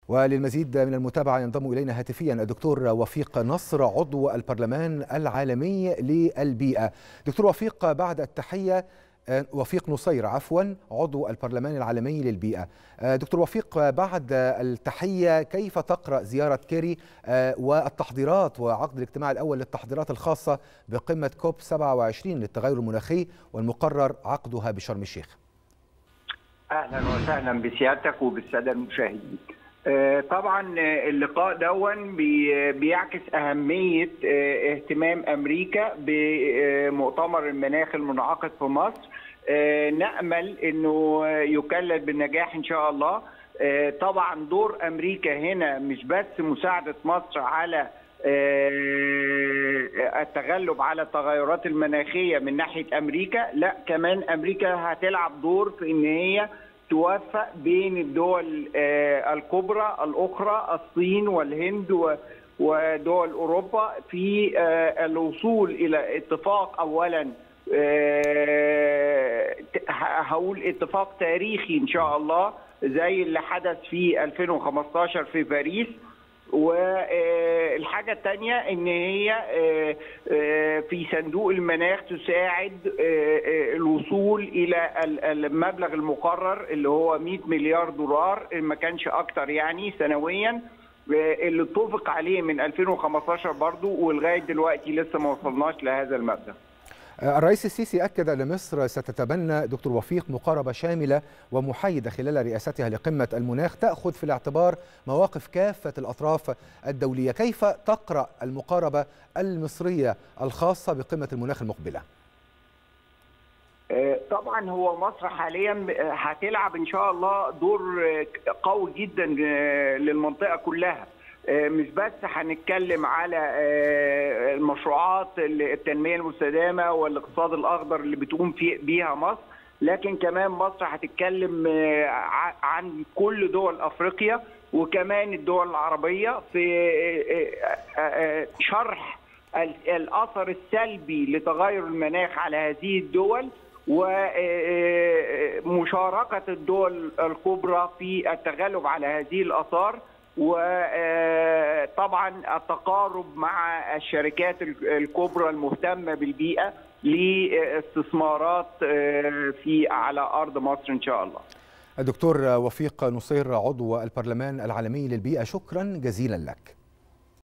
وللمزيد من المتابعة ينضم إلينا هاتفيا الدكتور وفيق نصر عضو البرلمان العالمي للبيئة دكتور وفيق بعد التحية وفيق نصير عفوا عضو البرلمان العالمي للبيئة دكتور وفيق بعد التحية كيف تقرأ زيارة كيري والتحضيرات وعقد الاجتماع الأول للتحضيرات الخاصة بقمة كوب 27 للتغير المناخي والمقرر عقدها بشرم الشيخ أهلا وسهلا بسيادتك وبالسادة المشاهدين طبعا اللقاء دون بيعكس أهمية اهتمام أمريكا بمؤتمر المناخ المنعقد في مصر نأمل أنه يكلل بالنجاح إن شاء الله طبعا دور أمريكا هنا مش بس مساعدة مصر على التغلب على التغيرات المناخية من ناحية أمريكا لا كمان أمريكا هتلعب دور في أن هي توفق بين الدول الكبرى الأخرى الصين والهند ودول أوروبا في الوصول إلى اتفاق أولا هقول اتفاق تاريخي إن شاء الله زي اللي حدث في 2015 في باريس والحاجة الثانية إن هي في صندوق المناخ تساعد الوصول إلى المبلغ المقرر اللي هو 100 مليار دولار ما كانش أكتر يعني سنويا اللي اتفق عليه من 2015 برضو ولغاية دلوقتي لسه ما وصلناش لهذا المبلغ الرئيس السيسي أكد أن مصر ستتبنى دكتور وفيق مقاربة شاملة ومحايدة خلال رئاستها لقمة المناخ تأخذ في الاعتبار مواقف كافة الأطراف الدولية كيف تقرأ المقاربة المصرية الخاصة بقمة المناخ المقبلة؟ طبعا هو مصر حاليا هتلعب ان شاء الله دور قوي جدا للمنطقه كلها مش بس هنتكلم على المشروعات التنميه المستدامه والاقتصاد الاخضر اللي بتقوم في بيها مصر لكن كمان مصر هتتكلم عن كل دول افريقيا وكمان الدول العربيه في شرح الاثر السلبي لتغير المناخ على هذه الدول ومشاركه الدول الكبرى في التغلب على هذه الاثار وطبعا التقارب مع الشركات الكبرى المهتمه بالبيئه لاستثمارات في على ارض مصر ان شاء الله. الدكتور وفيق نصير عضو البرلمان العالمي للبيئه شكرا جزيلا لك.